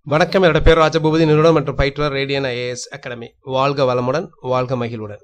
வணக்கம் என்னோட பேர் ராஜபூபதி நிறுவனம் மற்றும் பயிற்றுவர் ரேடியன் ஐஏஎஸ் அகாடமி வாழ்க வளமுடன் வாழ்க மகிழ்வுடன்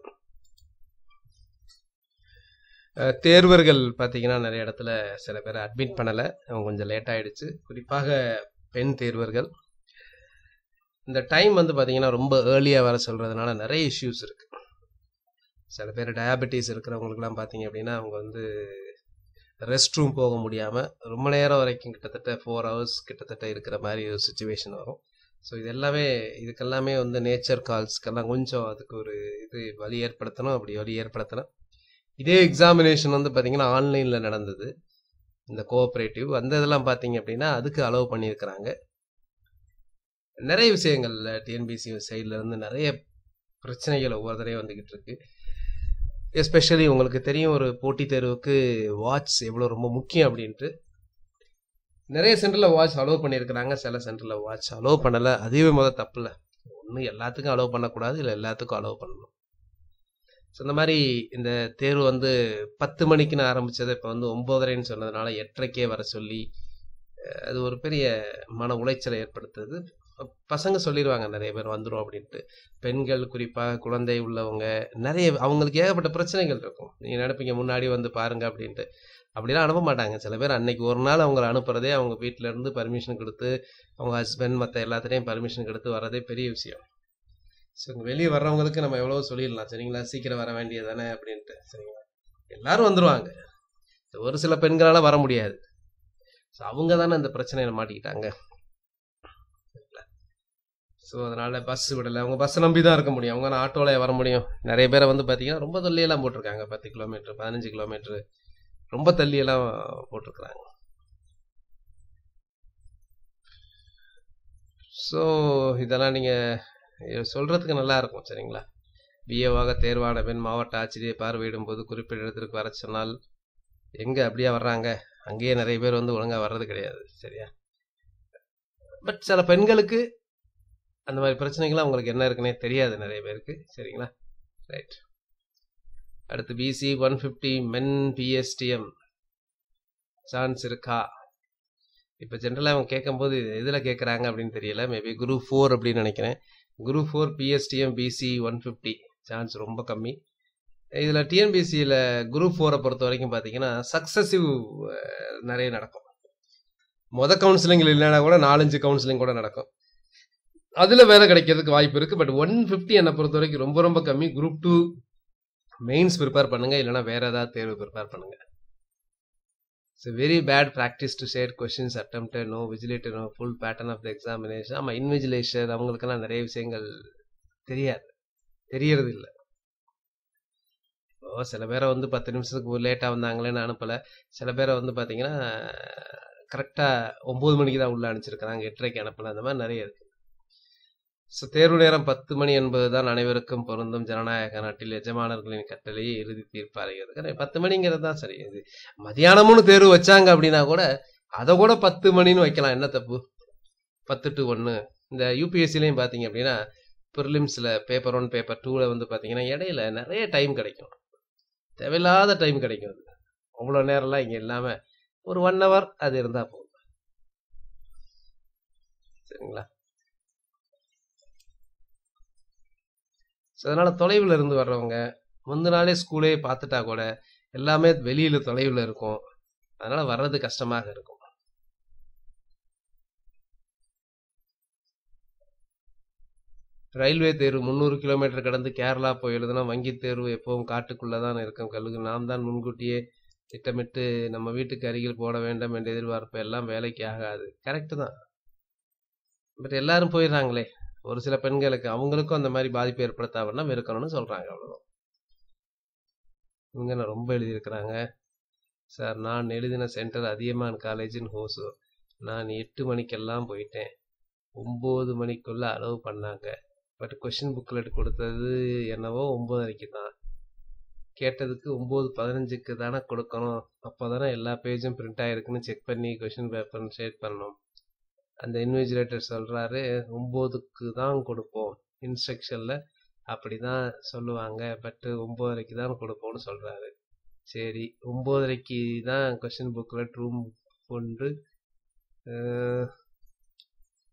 அஹ், தேர்வர்கள் பார்த்தீங்கன்னா நிறைய இடத்துல சில பேர் அட்மிட் பண்ணலை அவங்க கொஞ்சம் லேட் ஆயிடுச்சு குறிப்பாக பெண் தேர்வர்கள் இந்த டைம் வந்து பார்த்தீங்கன்னா ரொம்ப ஏர்லியாக வர சொல்கிறதுனால நிறைய இஷ்யூஸ் இருக்கு சில பேர் டயாபெட்டிஸ் இருக்கிறவங்களுக்குலாம் பார்த்தீங்க அப்படின்னா அவங்க வந்து ரெஸ்ட் ரூம் போக முடியாமல் ரொம்ப நேரம் வரைக்கும் கிட்டத்தட்ட ஃபோர் ஹவர்ஸ் கிட்டத்தட்ட இருக்கிற மாதிரி ஒரு சுச்சுவேஷன் வரும் ஸோ இது எல்லாமே இதுக்கெல்லாமே வந்து நேச்சர் கால்ஸ்க்கெல்லாம் கொஞ்சம் அதுக்கு ஒரு இது வழி ஏற்படுத்தணும் அப்படி வழி ஏற்படுத்தணும் இதே எக்ஸாமினேஷன் வந்து பார்த்தீங்கன்னா ஆன்லைனில் நடந்தது இந்த கோஆப்ரேட்டிவ் அந்த இதெல்லாம் பார்த்தீங்க அப்படின்னா அதுக்கு அலோவ் பண்ணியிருக்கிறாங்க நிறைய விஷயங்கள்ல டிஎன்பிசி சைடில் இருந்து நிறைய பிரச்சனைகள் ஒவ்வொரு தடவையும் வந்துக்கிட்டு இருக்கு எஸ்பெஷலி உங்களுக்கு தெரியும் ஒரு போட்டித் தேர்வுக்கு வாட்ச் எவ்வளோ ரொம்ப முக்கியம் அப்படின்ட்டு நிறைய சென்டரில் வாட்ச் அலோவ் பண்ணியிருக்கிறாங்க சில சென்டரில் வாட்ச் அலோவ் பண்ணலை அதுவே முதல் தப்பு இல்லை ஒன்று எல்லாத்துக்கும் அலோவ் பண்ணக்கூடாது இல்லை எல்லாத்துக்கும் அலோவ் பண்ணணும் ஸோ இந்த மாதிரி இந்த தேர்வு வந்து பத்து மணிக்குன்னு ஆரம்பித்தது இப்போ வந்து ஒம்போதரைன்னு சொன்னதுனால எட்டரைக்கே வர சொல்லி அஹ், அது ஒரு பெரிய மன உளைச்சலை ஏற்படுத்துது பசங்க சொல்லிடுவாங்க நிறைய பேர் வந்துடும் அப்படின்ட்டு பெண்கள் குறிப்பாக குழந்தை உள்ளவங்க நிறைய அவங்களுக்கு ஏகப்பட்ட பிரச்சனைகள் இருக்கும் நீங்கள் நினைப்பீங்க முன்னாடி வந்து பாருங்க அப்படின்ட்டு அப்படிலாம் அனுப்ப மாட்டாங்க சில பேர் அன்னைக்கு ஒரு நாள் அவங்கள அனுப்புறதே அவங்க வீட்டில இருந்து பர்மிஷன் கொடுத்து அவங்க ஹஸ்பண்ட் மற்ற எல்லாத்துலேயும் பர்மிஷன் கொடுத்து வரதே பெரிய விஷயம் ஸோ வெளியே வர்றவங்களுக்கு நம்ம எவ்வளவோ சொல்லிடலாம் சரிங்களா சீக்கிரம் வர வேண்டியதானே அப்படின்ட்டு சரிங்களா எல்லாரும் வந்துருவாங்க ஒரு சில பெண்களால் வர முடியாது ஸோ அவங்க தானே இந்த பிரச்சனையில மாட்டிக்கிட்டாங்க ஸோ அதனால பஸ் விடலை அவங்க பஸ் நம்பி தான் இருக்க முடியும் அவங்க ஆட்டோவில் வர முடியும் நிறைய பேரை வந்து பார்த்தீங்கன்னா ரொம்ப தள்ளியெல்லாம் போட்டிருக்காங்க பத்து கிலோமீட்டர் பதினஞ்சு கிலோமீட்டர் ரொம்ப தள்ளியெல்லாம் போட்டிருக்கிறாங்க ஸோ இதெல்லாம் நீங்கள் சொல்கிறதுக்கு நல்லா இருக்கும் சரிங்களா பிஏவாக தேர்வான பெண் மாவட்ட ஆட்சியரை பார்வையிடும் போது குறிப்பிட்ட இடத்திற்கு வர சொன்னால் எங்கே அப்படியே வர்றாங்க அங்கேயே நிறைய பேர் வந்து ஒழுங்காக வர்றது கிடையாது சரியா பட் சில பெண்களுக்கு அந்த மாதிரி பிரச்சனைகள் அவங்களுக்கு என்ன இருக்குன்னே தெரியாது நிறைய பேருக்கு சரிங்களா ரைட் அடுத்து PC one fifty men PSTM chance இருக்கா இப்போ ஜென்ரலாக அவங்க கேட்கும்போது எதில் கேட்குறாங்க அப்படின்னு தெரியல மேபி குரு ஃபோர் அப்படின்னு நினைக்கிறேன் group four PSTM PC one fifty chance ரொம்ப கம்மி இதில் டிஎன்பிசியில் குரு ஃபோரை பொறுத்த வரைக்கும் பார்த்தீங்கன்னா சக்ஸசிவ் நிறைய நடக்கும் மொத கவுன்சிலிங்கில் இல்லைன்னா கூட நாலஞ்சு கவுன்சிலிங் கூட நடக்கும் அதில் வேலை கிடைக்கிறதுக்கு வாய்ப்பு இருக்குது பட் ஒன் ஃபிஃப்டி என்னை பொறுத்த வரைக்கும் ரொம்ப ரொம்ப கம்மி குரூப் டூ மெயின்ஸ் ப்ரிப்பேர் பண்ணுங்க இல்லைனா வேற ஏதாவது தேர்வு ப்ரிப்பேர் பண்ணுங்க it's very bad practice to share questions attempted no vigilated no full pattern of the examination ஆமாம் இன்விஜிலேஷன் அவங்களுக்கெல்லாம் நிறைய விஷயங்கள் தெரியாது தெரியறது இல்லை இப்போ சில பேரை வந்து பத்து நிமிஷத்துக்கு லேட்டாக வந்தாங்களேன்னு அனுப்பலை சில பேரை வந்து பார்த்தீங்கன்னா கரெக்டாக ஒம்பது மணிக்கு தான் உள்ள அனுப்பிச்சிருக்கிறாங்க எட்டரைக்கு அனுப்பலை அந்த மாதிரி நிறைய இருக்கு ஸோ தேர்வு நேரம் பத்து மணி என்பதுதான் அனைவருக்கும் பொருந்தும் ஜனநாயக நாட்டில் எஜமானர்களின் கட்டளையை இறுதி தீர்ப்பு அறைகிறது பத்து மணிங்கிறது தான் சரி இது மதியானமும் தேர்வு வச்சாங்க அப்படின்னா கூட அதை கூட பத்து மணின்னு வைக்கலாம் என்ன தப்பு பத்து டு ஒன்று இந்த யூபிஎஸ்சிலையும் பார்த்தீங்க அப்படின்னா ப்ரிலிம்ஸில் பேப்பர் ஒன் பேப்பர் டூவில் வந்து பார்த்தீங்கன்னா இடையில நிறைய டைம் கிடைக்கும் தேவையில்லாத டைம் கிடைக்கும் அது அவ்வளோ நேரம்லாம் இங்கே இல்லாமல் ஒரு ஒன் ஹவர் அது இருந்தால் போதும் சரிங்களா ஸோ அதனால் தொலைவில் இருந்து வர்றவங்க முந்த நாளே ஸ்கூலே பார்த்துட்டா கூட எல்லாமே வெளியில் தொலைவில் இருக்கும் அதனால் வர்றது கஷ்டமாக இருக்கும் ரயில்வே தேர்வு முந்நூறு கிலோமீட்டர் கடந்து கேரளா போய் எழுதுனா வங்கி தேர்வு எப்பவும் காட்டுக்குள்ளே தான் இருக்கும் கல்லுக்கு நாம் தான் முன்கூட்டியே திட்டமிட்டு நம்ம வீட்டுக்கு அருகில் போட வேண்டும் என்ற எதிர்பார்ப்பு எல்லாம் வேலைக்கு ஆகாது கரெக்டு தான் பட் எல்லாரும் போயிடுறாங்களே ஒரு சில பெண்களுக்கு அவங்களுக்கும் அந்த மாதிரி பாதிப்பு ஏற்படுத்தாமன்னா வெறுக்கணும்னு சொல்றாங்க அவ்வளவுதான் இவங்க நான் ரொம்ப எழுதியிருக்கிறாங்க சார் நான் எழுதின சென்டர் அதியமான் காலேஜின் ஹோசு நான் எட்டு மணிக்கெல்லாம் போயிட்டேன் ஒம்பது மணிக்குள்ள அலோவ் பண்ணாங்க பட் கொஷின் புக்லெட் கொடுத்தது என்னவோ ஒம்பதரைக்கு தான் கேட்டதுக்கு ஒம்பது பதினஞ்சுக்கு தானே கொடுக்கணும் அப்போ தானே எல்லா பேஜும் பிரிண்ட் ஆகிருக்குன்னு செக் பண்ணி கொஷின் பேப்பர் ஷேட் பண்ணணும் அந்த இன்விஜிலேட்டர் சொல்கிறாரு ஒம்போதுக்கு தான் கொடுப்போம் இன்ஸ்ட்ரக்ஷனில் அப்படி தான் சொல்லுவாங்க பட்டு ஒம்போதரைக்கு தான் கொடுப்போம்னு சொல்கிறாரு சரி ஒம்போதரைக்கு தான் கொஷின் புக்கில் ரூம் கொண்டு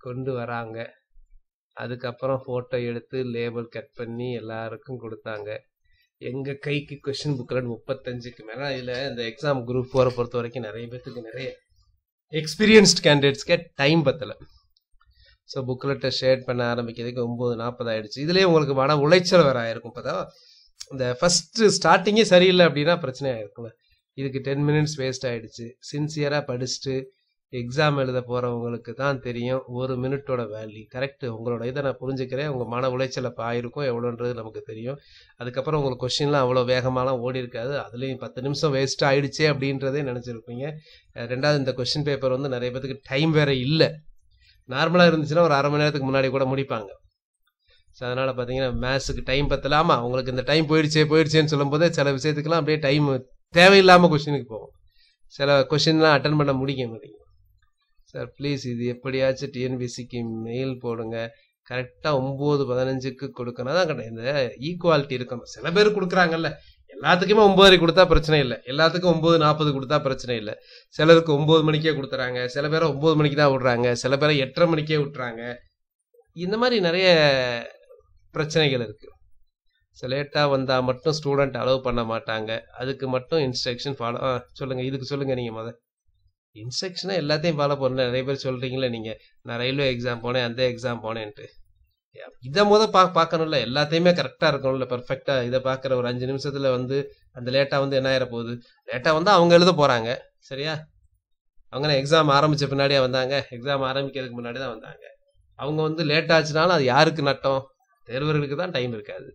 கொண்டு வராங்க அதுக்கப்புறம் ஃபோட்டோ எடுத்து லேபிள் கட் பண்ணி எல்லாருக்கும் கொடுத்தாங்க எங்கள் கைக்கு கொஷின் புக்கில் முப்பத்தஞ்சுக்கு மேலே இதில் இந்த எக்ஸாம் குரூப் ஃபோரை பொறுத்த வரைக்கும் நிறைய பேர்த்துக்கு நிறைய எக்ஸ்பீரியன்ஸ்ட் கேண்டிடேட்ஸ்க்கே டைம் பத்தலை ஸோ புக்லெட்டை ஷேர் பண்ண ஆரம்பிக்கிறதுக்கு ஒம்பது நாற்பது ஆயிடுச்சு இதுலேயே உங்களுக்கு மன உளைச்சல் வேற ஆயிருக்கும் இப்போ தான் இந்த ஃபஸ்ட்டு ஸ்டார்டிங்கே சரியில்லை அப்படின்னா பிரச்சனை ஆயிருக்கும்ல இதுக்கு டென் மினிட்ஸ் வேஸ்ட் ஆயிடுச்சு சின்சியராக படிச்சுட்டு எக்ஸாம் எழுத போகிறவங்களுக்கு தான் தெரியும் ஒரு மினிட்டோட வேல்யூ கரெக்டு உங்களோட இதை நான் புரிஞ்சுக்கிறேன் உங்கள் மன உளைச்சல் அப்போ ஆயிருக்கும் எவ்வளோன்றது நமக்கு தெரியும் அதுக்கப்புறம் உங்களுக்கு கொஷின்லாம் அவ்வளோ வேகமாலாம் ஓடி இருக்காது அதுலேயும் பத்து நிமிஷம் வேஸ்ட் ஆயிடுச்சே அப்படின்றதே நினச்சிருப்பீங்க அஹ் ரெண்டாவது இந்த கொஷின் பேப்பர் வந்து நிறைய பேத்துக்கு டைம் வேற இல்லை நார்மலாக இருந்துச்சுன்னா ஒரு அரை மணி நேரத்துக்கு முன்னாடி கூட முடிப்பாங்க ஸோ அதனால் பார்த்தீங்கன்னா மேத்ஸுக்கு டைம் பத்தல ஆமாம் உங்களுக்கு இந்த டைம் போயிடுச்சே போயிடுச்சேன்னு சொல்லும்போது சில விஷயத்துக்குலாம் அப்படியே டைம் தேவையில்லாமல் கொஷினுக்கு போகும் சில கொஷின்லாம் அட்டன் பண்ண முடிக்க மாட்டேங்குது சார் ப்ளீஸ் இது எப்படியாச்சும் டிஎன்பிசிக்கு மெயில் போடுங்க கரெக்டாக ஒம்பது பதினஞ்சுக்கு கொடுக்கணும் தான் கிடையாது இந்த ஈக்குவாலிட்டி இருக்கணும் சில பேர் கொடுக்குறாங்கல்ல எல்லாத்துக்குமே ஒம்பது கொடுத்தா பிரச்சனை இல்லை எல்லாத்துக்கும் ஒம்பது நாற்பது கொடுத்தா பிரச்சனை இல்லை சிலருக்கு ஒம்பது மணிக்கே கொடுத்துறாங்க சில பேரை ஒம்பது மணிக்கு தான் விட்றாங்க சில பேரை எட்டரை மணிக்கே விட்றாங்க இந்த மாதிரி நிறைய பிரச்சனைகள் இருக்குது ஸோ லேட்டாக வந்தால் மட்டும் ஸ்டூடெண்ட் அலோவ் பண்ண மாட்டாங்க அதுக்கு மட்டும் இன்ஸ்ட்ரக்ஷன் ஃபாலோ ஆ சொல்லுங்கள் இதுக்கு சொல்லுங்கள் நீங்கள் முத இன்ஸ்ட்ரக்ஷனை எல்லாத்தையும் ஃபாலோ பண்ணல நிறைய பேர் சொல்கிறீங்களே நீங்கள் நான் ரயில்வே எக்ஸாம் போனேன் அந்த எக்ஸாம் போனேன்ட்டு இதை முத பா பார்க்கணும்ல எல்லாத்தையுமே கரெக்டாக இருக்கணும்ல பர்ஃபெக்டாக இதை பார்க்குற ஒரு அஞ்சு நிமிஷத்தில் வந்து அந்த லேட்டாக வந்து என்ன ஆயிர போகுது லேட்டாக வந்து அவங்க எழுத போகிறாங்க சரியா அவங்க எக்ஸாம் ஆரம்பித்த பின்னாடியே வந்தாங்க எக்ஸாம் ஆரம்பிக்கிறதுக்கு முன்னாடி தான் வந்தாங்க அவங்க வந்து லேட் ஆச்சுனாலும் அது யாருக்கு நட்டம் தேர்வர்களுக்கு தான் டைம் இருக்காது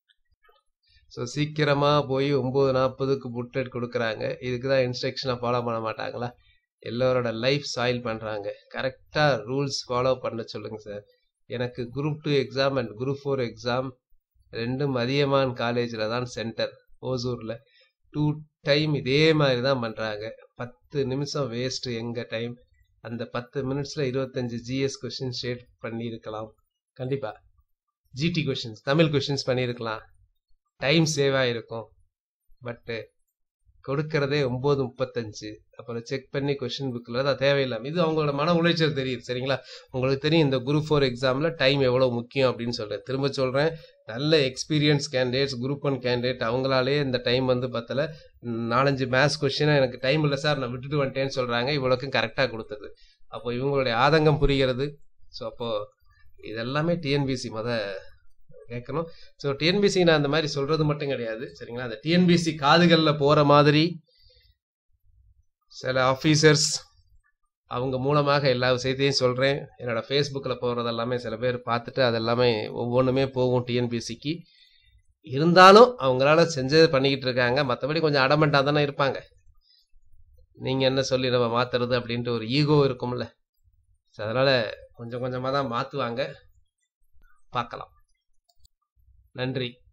ஸோ சீக்கிரமாக போய் ஒம்பது நாற்பதுக்கு புட்டெட் கொடுக்குறாங்க இதுக்கு தான் இன்ஸ்ட்ரக்ஷனை ஃபாலோ பண்ண மாட்டாங்களா எல்லோரோட லைஃப் சாயில் பண்ணுறாங்க கரெக்டாக ரூல்ஸ் ஃபாலோ பண்ண சொல்லுங்கள் சார் எனக்கு group two exam and group four exam ரெண்டும் அதியமான் காலேஜில் தான் சென்டர் ஓசூரில் டூ டைம் இதே மாதிரி தான் பண்ணுறாங்க பத்து நிமிஷம் வேஸ்ட்டு எங்கள் டைம் அந்த பத்து மினிட்ஸில் இருபத்தஞ்சி ஜிஎஸ் கொஷின் ஷேட் பண்ணியிருக்கலாம் கண்டிப்பாக ஜிடி கொஷின்ஸ் தமிழ் கொஷின்ஸ் பண்ணியிருக்கலாம் டைம் சேவ் ஆகிருக்கும் பட்டு கொடுக்கறதே ஒம்பது முப்பத்தஞ்சு அப்புறம் செக் பண்ணி கொஷின் புக்கில் தான் தேவையில்லாம இது அவங்களோட மன உளைச்சல் தெரியுது சரிங்களா உங்களுக்கு தெரியும் இந்த குரூப் ஃபோர் எக்ஸாமில் டைம் எவ்வளோ முக்கியம் அப்படின்னு சொல்கிறேன் திரும்ப சொல்கிறேன் நல்ல experience candidates group one candidate அவங்களாலே இந்த டைம் வந்து பத்தல நாலஞ்சு மேத்ஸ் கொஷினை எனக்கு டைம் இல்லை சார் நான் விட்டுட்டு வந்துட்டேன்னு சொல்கிறாங்க இவ்வளோக்கும் கரெக்டாக கொடுத்தது அப்போ இவங்களுடைய ஆதங்கம் புரிகிறது ஸோ அப்போது இதெல்லாமே டிஎன்பிசி மொத கேட்கணும் ஸோ டிஎன்பிசி நான் அந்த மாதிரி சொல்றது மட்டும் கிடையாது சரிங்களா அந்த டிஎன்பிசி காதுகளில் போகிற மாதிரி சில ஆஃபீஸர்ஸ் அவங்க மூலமாக எல்லா விஷயத்தையும் சொல்கிறேன் என்னோட ஃபேஸ்புக்கில் போகிறது எல்லாமே சில பேர் பார்த்துட்டு அது எல்லாமே ஒவ்வொன்றுமே போகும் டிஎன்பிசிக்கு இருந்தாலும் அவங்களால செஞ்சது பண்ணிக்கிட்டு இருக்காங்க மற்றபடி கொஞ்சம் அடமெண்ட்டாக தானே இருப்பாங்க நீங்கள் என்ன சொல்லி நம்ம மாற்றுறது அப்படின்ட்டு ஒரு ஈகோ இருக்கும்ல ஸோ அதனால் கொஞ்சம் கொஞ்சமாக தான் மாற்றுவாங்க பார்க்கலாம் நன்றி